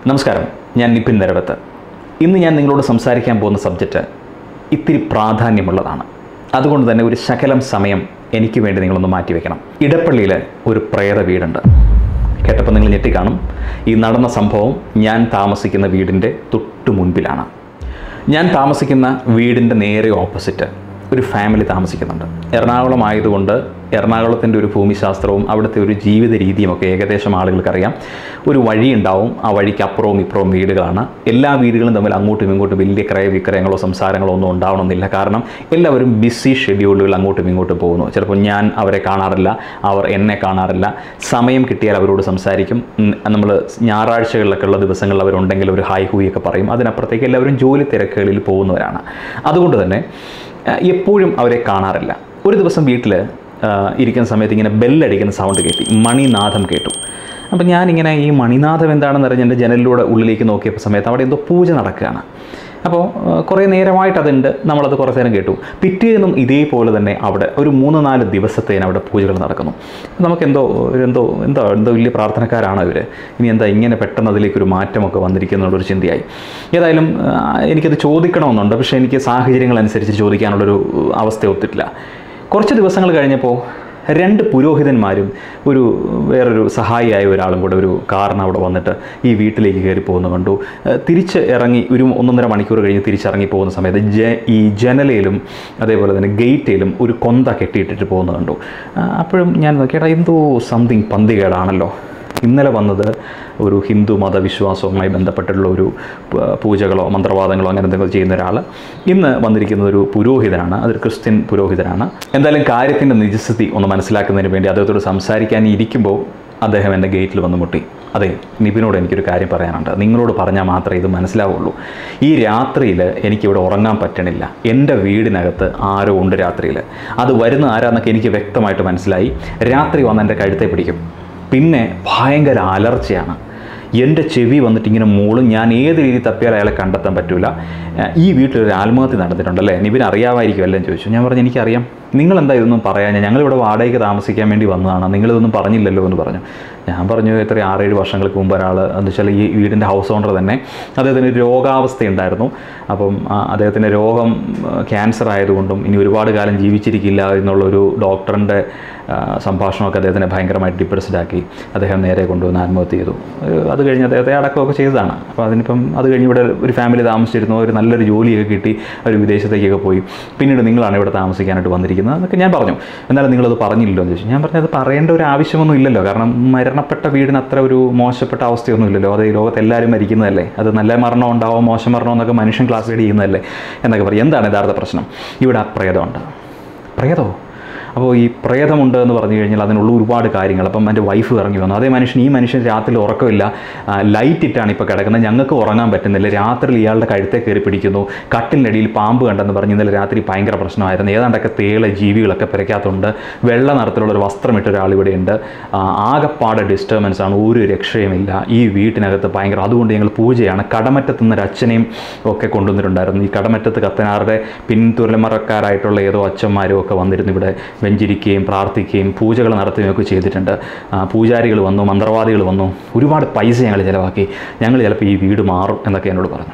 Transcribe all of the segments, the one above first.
നമസ്കാരം ഞാൻ നിപിൻ നരവത്ത് ഇന്ന് ഞാൻ നിങ്ങളോട് സംസാരിക്കാൻ പോകുന്ന സബ്ജക്റ്റ് ഇത്തിരി പ്രാധാന്യമുള്ളതാണ് അതുകൊണ്ട് തന്നെ ഒരു ശകലം സമയം എനിക്ക് വേണ്ടി നിങ്ങളൊന്ന് മാറ്റിവെക്കണം ഇടപ്പള്ളിയിൽ ഒരു പ്രേത വീടുണ്ട് കേട്ടപ്പോൾ നിങ്ങൾ ഞെട്ടിക്കാണും ഈ നടന്ന സംഭവം ഞാൻ താമസിക്കുന്ന വീടിൻ്റെ തൊട്ടു മുൻപിലാണ് ഞാൻ താമസിക്കുന്ന വീടിൻ്റെ നേരെ ഓപ്പോസിറ്റ് ഒരു ഫാമിലി താമസിക്കുന്നുണ്ട് എറണാകുളം ആയതുകൊണ്ട് എറണാകുളത്തിൻ്റെ ഒരു ഭൂമിശാസ്ത്രവും അവിടുത്തെ ഒരു ജീവിത രീതിയും ഒക്കെ ഏകദേശം ആളുകൾക്കറിയാം ഒരു വഴി ഉണ്ടാവും ആ വഴിക്ക് അപ്പുറവും ഇപ്പുറവും വീടുകളാണ് എല്ലാ വീടുകളും തമ്മിൽ അങ്ങോട്ടും ഇങ്ങോട്ടും വലിയ ക്രയവിക്രയങ്ങളോ സംസാരങ്ങളോ ഒന്നും ഉണ്ടാവണമെന്നില്ല കാരണം എല്ലാവരും ബിസി ഷെഡ്യൂളുകൾ അങ്ങോട്ടും ഇങ്ങോട്ടും പോകുന്നു ചിലപ്പോൾ ഞാൻ അവരെ കാണാറില്ല അവർ എന്നെ കാണാറില്ല സമയം കിട്ടിയാൽ അവരോട് സംസാരിക്കും നമ്മൾ ഞായറാഴ്ചകളിലൊക്കെ ഉള്ള ദിവസങ്ങളിൽ അവരുണ്ടെങ്കിൽ ഒരു ഹായ് ഹൂയി ഒക്കെ പറയും അതിനപ്പുറത്തേക്ക് എല്ലാവരും ജോലി തിരക്കുകളിൽ പോകുന്നവരാണ് അതുകൊണ്ട് തന്നെ ഏഹ്, എപ്പോഴും അവരെ കാണാറില്ല ഒരു ദിവസം വീട്ടിൽ ഇരിക്കുന്ന സമയത്ത് ഇങ്ങനെ ബെല്ലടിക്കുന്ന സൗണ്ട് കേട്ടി മണിനാഥം കേട്ടു അപ്പം ഞാനിങ്ങനെ ഈ മണിനാഥം എന്താണെന്ന് അറിഞ്ഞ് എൻ്റെ ജനലിലൂടെ ഉള്ളിലേക്ക് നോക്കിയപ്പോൾ സമയത്ത് അവിടെ എന്തോ പൂജ നടക്കുകയാണ് അപ്പോൾ ഏഹ്, കുറേ നേരമായിട്ട് അതുണ്ട് നമ്മളത് കുറച്ച് നേരം കേട്ടു പിറ്റേന്നും ഇതേപോലെ തന്നെ അവിടെ ഒരു മൂന്ന് നാല് ദിവസത്തേന് അവിടെ പൂജകൾ നടക്കുന്നു നമുക്കെന്തോ ഒരു എന്തോ എന്തോ എന്തോ വലിയ പ്രാർത്ഥനക്കാരാണ് ഇവർ ഇനി എന്താ ഇങ്ങനെ പെട്ടെന്ന് അതിലേക്ക് ഒരു മാറ്റമൊക്കെ വന്നിരിക്കുന്നുള്ളൊരു ചിന്തയായി ഏതായാലും ആ, എനിക്കത് ചോദിക്കണമെന്നുണ്ട് പക്ഷേ എനിക്ക് സാഹചര്യങ്ങൾ അനുസരിച്ച് ചോദിക്കാനുള്ളൊരു അവസ്ഥ ഒത്തിട്ടില്ല കുറച്ച് ദിവസങ്ങൾ കഴിഞ്ഞപ്പോൾ രണ്ട് പുരോഹിതന്മാരും ഒരു വേറൊരു സഹായിയായ ഒരാളും കൂടെ ഒരു കാറിന് അവിടെ വന്നിട്ട് ഈ വീട്ടിലേക്ക് കയറി പോകുന്ന കണ്ടു ഏഹ് തിരിച്ച് ഇറങ്ങി ഒരു ഒന്നൊന്നര മണിക്കൂർ കഴിഞ്ഞ് തിരിച്ചിറങ്ങി പോകുന്ന സമയത്ത് ജ ഈ ജനലയിലും അതേപോലെ തന്നെ ഗേറ്റിലും ഒരു കൊന്ത കെട്ടിയിട്ടിട്ട് പോകുന്നത് കണ്ടു ആ, അപ്പോഴും ഞാൻ നോക്കിയേട്ടാ എന്തോ സംതിങ് പന്തികേടാണല്ലോ ഇന്നലെ വന്നത് ഒരു ഹിന്ദു മതവിശ്വാസവുമായി ബന്ധപ്പെട്ടുള്ള ഒരു പ- പൂജകളോ മന്ത്രവാദങ്ങളോ അങ്ങനെ എന്തെങ്കിലും ചെയ്യുന്ന ഒരാൾ ഇന്ന് വന്നിരിക്കുന്നത് ഒരു പുരോഹിതനാണ് അതൊരു ക്രിസ്ത്യൻ പുരോഹിതനാണ് എന്തായാലും കാര്യത്തിൻ്റെ നിജസ്ഥിതി ഒന്ന് മനസ്സിലാക്കുന്നതിന് വേണ്ടി അദ്ദേഹത്തോട് സംസാരിക്കാൻ ഇരിക്കുമ്പോൾ അദ്ദേഹം എൻ്റെ ഗേറ്റിൽ വന്ന് മുട്ടി അതെ നിപിനോട് എനിക്കൊരു കാര്യം പറയാനുണ്ട് നിങ്ങളോട് പറഞ്ഞാൽ മാത്രമേ ഇത് മനസ്സിലാവുള്ളൂ ഈ രാത്രിയിൽ എനിക്കിവിടെ ഉറങ്ങാൻ പറ്റണില്ല എൻ്റെ വീടിനകത്ത് ആരോ ഉണ്ട് രാത്രിയിൽ അത് വരുന്ന ആരാന്നൊക്കെ എനിക്ക് വ്യക്തമായിട്ട് മനസ്സിലായി രാത്രി വന്ന് എൻ്റെ കഴുത്തെ പിടിക്കും പിന്നെ ഭയങ്കര അലർച്ചയാണ് എൻ്റെ ചെവി വന്നിട്ട് ഇങ്ങനെ മൂളും ഞാൻ ഏത് രീതിയിൽ തപ്പിയാൽ അയാളെ കണ്ടെത്താൻ പറ്റൂല ഏഹ് ഈ വീട്ടിൽ ഒരു ആത്മഹത്യ നടന്നിട്ടുണ്ടല്ലേ നിവിന് അറിയാമായിരിക്കുമല്ലോ എന്ന് ചോദിച്ചു ഞാൻ പറഞ്ഞു എനിക്കറിയാം നിങ്ങളെന്താ ഇതൊന്നും പറയാൻ ഞങ്ങളിവിടെ വാടകയ്ക്ക് താമസിക്കാൻ വേണ്ടി വന്നതാണ് നിങ്ങളിതൊന്നും പറഞ്ഞില്ലല്ലോ എന്ന് പറഞ്ഞു ഞാൻ പറഞ്ഞു എത്ര ആറേഴ് വർഷങ്ങൾക്ക് മുമ്പ് ഒരാൾ എന്ന് വെച്ചാൽ ഈ വീടിൻ്റെ ഹൗസ് ഓണർ തന്നെ അദ്ദേഹത്തിന് ഒരു രോഗാവസ്ഥ ഉണ്ടായിരുന്നു അപ്പം ആ, അദ്ദേഹത്തിൻ്റെ രോഗം ക്യാൻസർ ആയതുകൊണ്ടും ഇനി ഒരുപാട് കാലം ജീവിച്ചിരിക്കില്ല എന്നുള്ളൊരു ഡോക്ടറിൻ്റെ ആ, സംഭാഷണമൊക്കെ അദ്ദേഹത്തിനെ ഭയങ്കരമായിട്ട് ഡിപ്രസ്ഡ് ആക്കി അദ്ദേഹം നേരെ കൊണ്ടുവന്ന് ആത്മഹത്യ ചെയ്തു ഒരു അത് കഴിഞ്ഞ് അദ്ദേഹത്തെ അടക്കമൊക്കെ ചെയ്തതാണ് അപ്പോൾ അതിനിപ്പം അത് കഴിഞ്ഞ് ഇവിടെ ഒരു ഫാമിലി താമസിച്ചിരുന്നു ഒരു നല്ലൊരു ജോലിയൊക്കെ കിട്ടി അവർ വിദേശത്തേക്കൊക്കെ പോയി പിന്നീട് നിങ്ങളാണ് ഇവിടെ താമസിക്കാനായിട്ട് വന്നിരിക്കുന്നത് എന്നൊക്കെ ഞാൻ പറഞ്ഞു എന്നാലും നിങ്ങളത് പറഞ്ഞില്ലല്ലോ എന്ന് ചോദിച്ചു ഞാൻ പറഞ്ഞു അത് പറയേണ്ട ഒരു ആവശ്യമൊന്നും ഇല്ലല്ലോ കാരണം മരണപ്പെട്ട വീടിന് അത്ര ഒരു മോശപ്പെട്ട അവസ്ഥയൊന്നും ഇല്ലല്ലോ അത് ഈ ലോകത്ത് എല്ലാവരും മരിക്കുന്നതല്ലേ അത് നല്ല മരണം ഉണ്ടാവും മോശം മരണം എന്നൊക്കെ മനുഷ്യൻ ക്ലാസ്സിഫൈഡ് ചെയ്യുന്നതല്ലേ എന്നൊക്കെ പറയും എന്താണ് യഥാർത്ഥ പ്രശ്നം ഇവിടെ പ്രേതമുണ്ട് പ്രേതമോ അപ്പോൾ ഈ പ്രേതമുണ്ട് എന്ന് പറഞ്ഞു കഴിഞ്ഞാൽ അതിനുള്ള ഒരുപാട് കാര്യങ്ങൾ അപ്പം എൻ്റെ വൈഫ് ഇറങ്ങി വന്നു അതേ മനുഷ്യൻ ഈ മനുഷ്യൻ രാത്രി ഉറക്കമില്ല ആ, ലൈറ്റ് ഇട്ടാണ് ഇപ്പോൾ കിടക്കുന്നത് ഞങ്ങൾക്ക് ഉറങ്ങാൻ പറ്റുന്നില്ല രാത്രി ഇയാളുടെ കഴുത്തെ കയറി പിടിക്കുന്നു കട്ടിലിനടിയിൽ പാമ്പ് കണ്ടെന്ന് പറഞ്ഞ് ഇന്നലെ രാത്രി ഭയങ്കര പ്രശ്നമായിരുന്നു ഏതാണ്ടൊക്കെ തേള ജീവികളൊക്കെ പെരയ്ക്കകത്തുണ്ട് വെള്ള നിറത്തിലുള്ള ഒരു വസ്ത്രമിട്ട ഒരാൾ ഇവിടെയുണ്ട് ആ, ആകപ്പാടെ ഡിസ്റ്റർബൻസ് ആണ് ഒരു രക്ഷയുമില്ല ഈ വീട്ടിനകത്ത് ഭയങ്കര അതുകൊണ്ട് ഞങ്ങൾ പൂജയാണ് കടമറ്റത്ത് നിന്ന് ഒരു അച്ഛനെയും ഒക്കെ കൊണ്ടുവന്നിട്ടുണ്ടായിരുന്നു ഈ കടമറ്റത്ത് കത്തനാറുടെ പിന്തുലമറക്കാരായിട്ടുള്ള ഏതോ അച്ഛന്മാരും ഒക്കെ വന്നിരുന്നു ഇവിടെ വെഞ്ചരിക്കുകയും പ്രാർത്ഥിക്കുകയും പൂജകൾ നടത്തുകയും ഒക്കെ ചെയ്തിട്ടുണ്ട് ആ, പൂജാരികൾ വന്നു മന്ത്രവാദികൾ വന്നു ഒരുപാട് പൈസ ഞങ്ങൾ ചിലവാക്കി ഞങ്ങൾ ചിലപ്പോൾ ഈ വീട് മാറും എന്നൊക്കെ എന്നോട് പറഞ്ഞു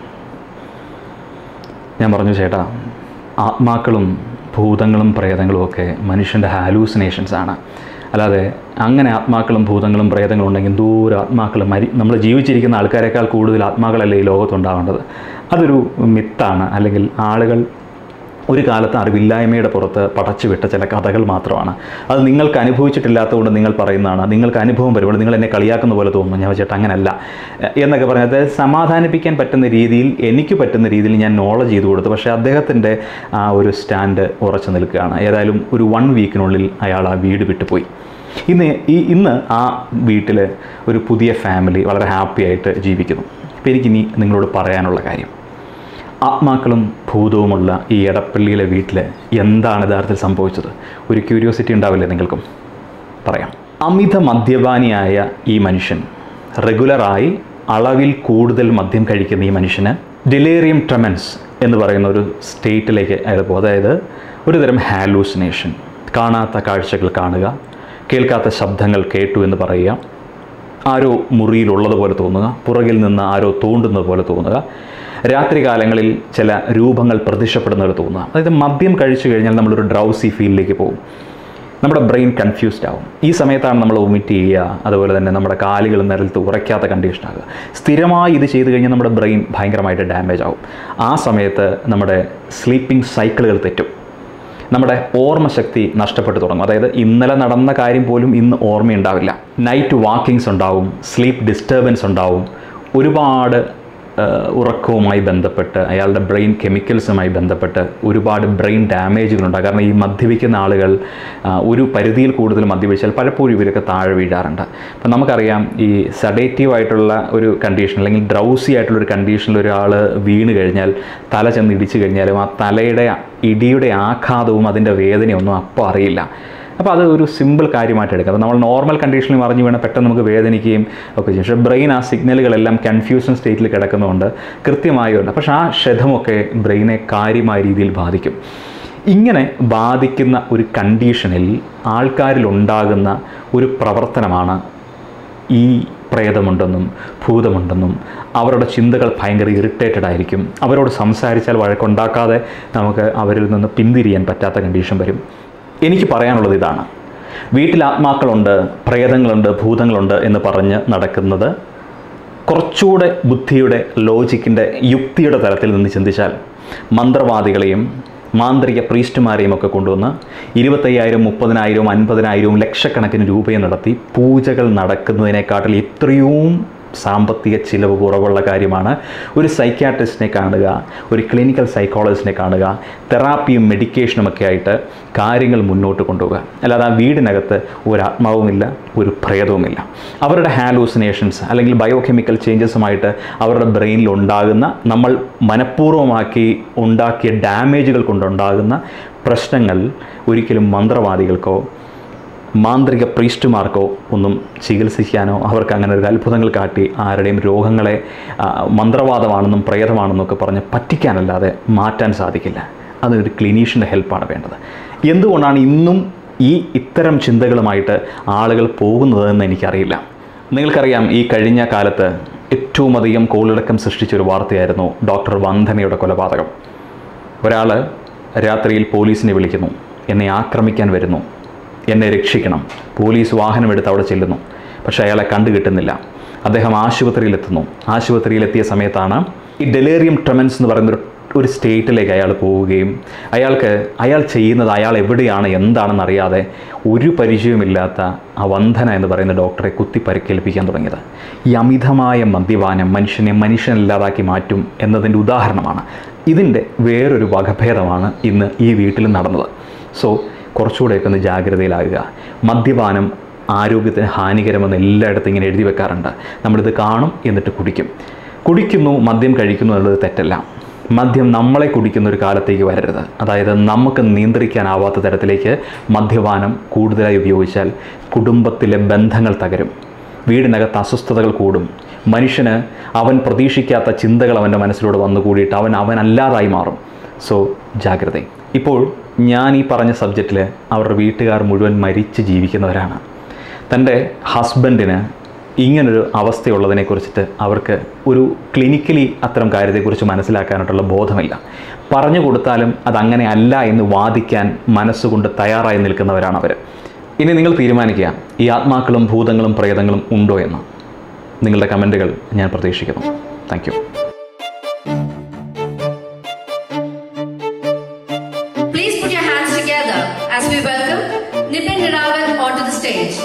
ഞാൻ പറഞ്ഞു ചേട്ടാ ആത്മാക്കളും ഭൂതങ്ങളും പ്രേതങ്ങളും ഒക്കെ മനുഷ്യൻ്റെ ഹാലൂസിനേഷൻസ് ആണ് അല്ലാതെ അങ്ങനെ ആത്മാക്കളും ഭൂതങ്ങളും പ്രേതങ്ങളും ഉണ്ടെങ്കിൽ ദൂരം ആത്മാക്കൾ മരി നമ്മൾ ജീവിച്ചിരിക്കുന്ന ആൾക്കാരെക്കാൾ കൂടുതൽ ആത്മാക്കളല്ലേ ഈ ലോകത്തുണ്ടാവേണ്ടത് അതൊരു മിത്താണ് അല്ലെങ്കിൽ ആളുകൾ ഒരു കാലത്ത് അറിവില്ലായ്മയുടെ പുറത്ത് പടച്ചു വിട്ട ചില കഥകൾ മാത്രമാണ് അത് നിങ്ങൾക്ക് അനുഭവിച്ചിട്ടില്ലാത്തതുകൊണ്ട് നിങ്ങൾ പറയുന്നതാണ് നിങ്ങൾക്ക് അനുഭവം വരുമ്പോൾ നിങ്ങൾ എന്നെ കളിയാക്കുന്ന പോലെ തോന്നുന്നു ഞാൻ വെച്ചിട്ട് അങ്ങനല്ല എ- എന്നൊക്കെ പറഞ്ഞാൽ അതായത് സമാധാനിപ്പിക്കാൻ പറ്റുന്ന രീതിയിൽ എനിക്ക് പറ്റുന്ന രീതിയിൽ ഞാൻ നോളജ് ചെയ്തു കൊടുത്തു പക്ഷേ അദ്ദേഹത്തിൻ്റെ ആ ഒരു സ്റ്റാൻഡ് ഉറച്ചു നിൽക്കുകയാണ് ഏതായാലും ഒരു വൺ വീക്കിനുള്ളിൽ അയാൾ ആ വീട് വിട്ടുപോയി ഇന്ന് ഈ ഇന്ന് ആ വീട്ടിൽ ഒരു പുതിയ ഫാമിലി വളരെ ഹാപ്പി ആയിട്ട് ജീവിക്കുന്നു അപ്പോൾ എനിക്കിനി നിങ്ങളോട് പറയാനുള്ള കാര്യം ആത്മാക്കളും ഭൂതവുമുള്ള ഈ എടപ്പള്ളിയിലെ വീട്ടിൽ എന്താണ് യഥാർത്ഥത്തിൽ സംഭവിച്ചത് ഒരു ക്യൂരിയോസിറ്റി ഉണ്ടാവില്ലേ നിങ്ങൾക്കും പറയാം അമിത മദ്യപാനിയായ ഈ മനുഷ്യൻ റെഗുലറായി അളവിൽ കൂടുതൽ മദ്യം കഴിക്കുന്ന ഈ മനുഷ്യന് ഡിലേറിയം ട്രമൻസ് എന്ന് പറയുന്ന ഒരു സ്റ്റേറ്റിലേക്ക് അയാൾ പോകും അതായത് ഒരു തരം ഹാലൂസിനേഷൻ കാണാത്ത കാഴ്ചകൾ കാണുക കേൾക്കാത്ത ശബ്ദങ്ങൾ കേട്ടു എന്ന് പറയുക ആരോ മുറിയിലുള്ളതുപോലെ തോന്നുക പുറകിൽ നിന്ന് ആരോ തോണ്ടുന്നത് പോലെ തോന്നുക രാത്രി കാലങ്ങളിൽ ചില രൂപങ്ങൾ പ്രത്യക്ഷപ്പെടുന്നത് തോന്നുക അതായത് മദ്യം കഴിച്ചു കഴിഞ്ഞാൽ നമ്മളൊരു ഡ്രൗസി ഫീലിലേക്ക് പോകും നമ്മുടെ ബ്രെയിൻ കൺഫ്യൂസ്ഡ് ആവും ഈ സമയത്താണ് നമ്മൾ വൊമിറ്റ് ചെയ്യുക അതുപോലെ തന്നെ നമ്മുടെ കാലുകൾ നിലത്ത് ഉറയ്ക്കാത്ത കണ്ടീഷൻ ആകുക സ്ഥിരമായി ഇത് ചെയ്ത് കഴിഞ്ഞാൽ നമ്മുടെ ബ്രെയിൻ ഭയങ്കരമായിട്ട് ഡാമേജ് ആവും ആ സമയത്ത് നമ്മുടെ സ്ലീപ്പിംഗ് സൈക്കിളുകൾ തെറ്റും നമ്മുടെ ഓർമ്മശക്തി നഷ്ടപ്പെട്ടു തുടങ്ങും അതായത് ഇന്നലെ നടന്ന കാര്യം പോലും ഇന്ന് ഓർമ്മയുണ്ടാവില്ല നൈറ്റ് വാക്കിങ്സ് ഉണ്ടാവും സ്ലീപ്പ് ഡിസ്റ്റർബൻസ് ഉണ്ടാവും ഒരുപാട് ഏഹ്, ഉറക്കവുമായി ബന്ധപ്പെട്ട് അയാളുടെ ബ്രെയിൻ കെമിക്കൽസുമായി ബന്ധപ്പെട്ട് ഒരുപാട് ബ്രെയിൻ ഡാമേജുകളുണ്ടാകും കാരണം ഈ മദ്യപിക്കുന്ന ആളുകൾ ആ, ഒരു പരിധിയിൽ കൂടുതൽ മദ്യപിച്ചാൽ പലപ്പോഴും ഇവരൊക്കെ താഴെ വീഴാറുണ്ട് അപ്പം നമുക്കറിയാം ഈ സഡേറ്റീവ് ആയിട്ടുള്ള ഒരു കണ്ടീഷൻ അല്ലെങ്കിൽ ഡ്രൗസി ആയിട്ടുള്ള ഒരു കണ്ടീഷനിൽ ഒരാൾ വീണ് കഴിഞ്ഞാൽ തല ചെന്ന് ഇടിച്ചു കഴിഞ്ഞാലും ആ തലയുടെ ഇടിയുടെ ആഘാതവും അതിൻ്റെ വേദനയൊന്നും അപ്പോൾ അറിയില്ല അപ്പോൾ അത് ഒരു സിമ്പിൾ കാര്യമായിട്ട് എടുക്കാം അപ്പോൾ നമ്മൾ നോർമൽ കണ്ടീഷനിൽ മറിഞ്ഞു വീണാൽ പെട്ടെന്ന് നമുക്ക് വേദനിക്കുകയും ഒക്കെ ചെയ്യും പക്ഷേ ബ്രെയിൻ ആ സിഗ്നലുകളെല്ലാം കൺഫ്യൂഷൻ സ്റ്റേറ്റിൽ കിടക്കുന്നതുകൊണ്ട് കൃത്യമായുണ്ട് പക്ഷേ ആ ക്ഷതമൊക്കെ ബ്രെയിനെ കാര്യമായ രീതിയിൽ ബാധിക്കും ഇങ്ങനെ ബാധിക്കുന്ന ഒരു കണ്ടീഷനിൽ ആൾക്കാരിൽ ഉണ്ടാകുന്ന ഒരു പ്രവർത്തനമാണ് ഈ പ്രേതമുണ്ടെന്നും ഭൂതമുണ്ടെന്നും അവരുടെ ചിന്തകൾ ഭയങ്കര ഇറിറ്റേറ്റഡ് ആയിരിക്കും അവരോട് സംസാരിച്ചാൽ വഴക്കുണ്ടാക്കാതെ നമുക്ക് അവരിൽ നിന്ന് പിന്തിരിയാൻ പറ്റാത്ത കണ്ടീഷൻ വരും എനിക്ക് പറയാനുള്ളത് ഇതാണ് വീട്ടിൽ ആത്മാക്കളുണ്ട് പ്രേതങ്ങളുണ്ട് ഭൂതങ്ങളുണ്ട് എന്ന് പറഞ്ഞ് നടക്കുന്നത് കുറച്ചുകൂടെ ബുദ്ധിയുടെ ലോജിക്കിൻ്റെ യുക്തിയുടെ തലത്തിൽ നിന്ന് ചിന്തിച്ചാൽ മന്ത്രവാദികളെയും മാന്ത്രിക പ്രീസ്റ്റുമാരെയും ഒക്കെ കൊണ്ടുവന്ന് ഇരുപത്തയ്യായിരം മുപ്പതിനായിരവും അൻപതിനായിരവും ലക്ഷക്കണക്കിന് രൂപയും നടത്തി പൂജകൾ നടക്കുന്നതിനെക്കാട്ടിൽ എത്രയും സാമ്പത്തിക ചിലവ് കുറവുള്ള കാര്യമാണ് ഒരു സൈക്യാട്രിസ്റ്റിനെ കാണുക ഒരു ക്ലിനിക്കൽ സൈക്കോളജിസ്റ്റിനെ കാണുക തെറാപ്പിയും മെഡിക്കേഷനും ഒക്കെ ആയിട്ട് കാര്യങ്ങൾ മുന്നോട്ട് കൊണ്ടുപോകുക അല്ലാതെ ആ വീടിനകത്ത് ഒരു ആത്മാവുമില്ല ഒരു പ്രേതവുമില്ല അവരുടെ ഹാലൂസിനേഷൻസ് അല്ലെങ്കിൽ ബയോകെമിക്കൽ ചേഞ്ചസുമായിട്ട് അവരുടെ ബ്രെയിനിൽ ഉണ്ടാകുന്ന നമ്മൾ മനഃപൂർവ്വമാക്കി ഉണ്ടാക്കിയ ഡാമേജുകൾ കൊണ്ടുണ്ടാകുന്ന പ്രശ്നങ്ങൾ ഒരിക്കലും മന്ത്രവാദികൾക്കോ മാന്ത്രിക പ്രീസ്റ്റുമാർക്കോ ഒന്നും ചികിത്സിക്കാനോ അവർക്ക് അങ്ങനെ ഒരു അത്ഭുതങ്ങൾ കാട്ടി ആരുടെയും രോഗങ്ങളെ ആ, മന്ത്രവാദമാണെന്നും പ്രേതമാണെന്നും ഒക്കെ പറഞ്ഞ് പറ്റിക്കാനല്ലാതെ മാറ്റാൻ സാധിക്കില്ല അതൊരു ക്ലിനീഷ്യൻ്റെ ഹെൽപ്പാണ് വേണ്ടത് എന്തുകൊണ്ടാണ് ഇന്നും ഈ ഇത്തരം ചിന്തകളുമായിട്ട് ആളുകൾ പോകുന്നതെന്ന് എനിക്കറിയില്ല നിങ്ങൾക്കറിയാം ഈ കഴിഞ്ഞ കാലത്ത് ഏറ്റവും അധികം കോളിളക്കം സൃഷ്ടിച്ചൊരു വാർത്തയായിരുന്നു ഡോക്ടർ വന്ദനയുടെ കൊലപാതകം ഒരാൾ രാത്രിയിൽ പോലീസിനെ വിളിക്കുന്നു എന്നെ ആക്രമിക്കാൻ വരുന്നു എന്നെ രക്ഷിക്കണം പോലീസ് വാഹനമെടുത്ത് അവിടെ ചെല്ലുന്നു പക്ഷേ അയാളെ കണ്ടു കിട്ടുന്നില്ല അദ്ദേഹം ആശുപത്രിയിലെത്തുന്നു ആശുപത്രിയിലെത്തിയ സമയത്താണ് ഈ ഡെലേറിയം ട്രമൻസ് എന്ന് പറയുന്ന ഒരു ഒരു സ്റ്റേറ്റിലേക്ക് അയാൾ പോവുകയും അയാൾക്ക് അയാൾ ചെയ്യുന്നത് അയാൾ എവിടെയാണ് എന്താണെന്ന് അറിയാതെ ഒരു പരിചയവുമില്ലാത്ത ആ വന്ധന എന്ന് പറയുന്ന ഡോക്ടറെ കുത്തി പരിക്കേൽപ്പിക്കാൻ തുടങ്ങിയത് ഈ അമിതമായ മദ്യപാനം മനുഷ്യനെ മനുഷ്യനില്ലാതാക്കി മാറ്റും എന്നതിൻ്റെ ഉദാഹരണമാണ് ഇതിൻ്റെ വേറൊരു വകഭേദമാണ് ഇന്ന് ഈ വീട്ടിൽ നടന്നത് സോ കുറച്ചുകൂടെയൊക്കെ ഒന്ന് ജാഗ്രതയിലാകുക മദ്യപാനം ആരോഗ്യത്തിന് ഹാനികരമെന്ന് എല്ലായിടത്തും ഇങ്ങനെ എഴുതി വെക്കാറുണ്ട് നമ്മളിത് കാണും എന്നിട്ട് കുടിക്കും കുടിക്കുന്നു മദ്യം കഴിക്കുന്നു എന്നുള്ളത് തെറ്റല്ല മദ്യം നമ്മളെ കുടിക്കുന്ന ഒരു കാലത്തേക്ക് വരരുത് അതായത് നമുക്ക് നിയന്ത്രിക്കാനാവാത്ത തരത്തിലേക്ക് മദ്യപാനം കൂടുതലായി ഉപയോഗിച്ചാൽ കുടുംബത്തിലെ ബന്ധങ്ങൾ തകരും വീടിനകത്ത് അസ്വസ്ഥതകൾ കൂടും മനുഷ്യന് അവൻ പ്രതീക്ഷിക്കാത്ത ചിന്തകൾ അവൻ്റെ മനസ്സിലൂടെ വന്നു കൂടിയിട്ട് അവൻ അവനല്ലാതായി മാറും സോ ജാഗ്രത ഇപ്പോൾ ഞാൻ ഈ പറഞ്ഞ സബ്ജക്റ്റിൽ അവരുടെ വീട്ടുകാർ മുഴുവൻ മരിച്ച് ജീവിക്കുന്നവരാണ് തൻ്റെ ഹസ്ബൻഡിന് ഇങ്ങനൊരു അവസ്ഥയുള്ളതിനെക്കുറിച്ചിട്ട് അവർക്ക് ഒരു ക്ലിനിക്കലി അത്തരം കാര്യത്തെക്കുറിച്ച് മനസ്സിലാക്കാനായിട്ടുള്ള ബോധമില്ല പറഞ്ഞു കൊടുത്താലും അതങ്ങനെ അല്ല എന്ന് വാദിക്കാൻ മനസ്സുകൊണ്ട് തയ്യാറായി നിൽക്കുന്നവരാണ് അവർ ഇനി നിങ്ങൾ തീരുമാനിക്കുക ഈ ആത്മാക്കളും ഭൂതങ്ങളും പ്രേതങ്ങളും ഉണ്ടോ എന്ന് നിങ്ങളുടെ കമൻറ്റുകൾ ഞാൻ പ്രതീക്ഷിക്കുന്നു thank you Please put your hands together as we welcome Nipin Niravan onto the stage.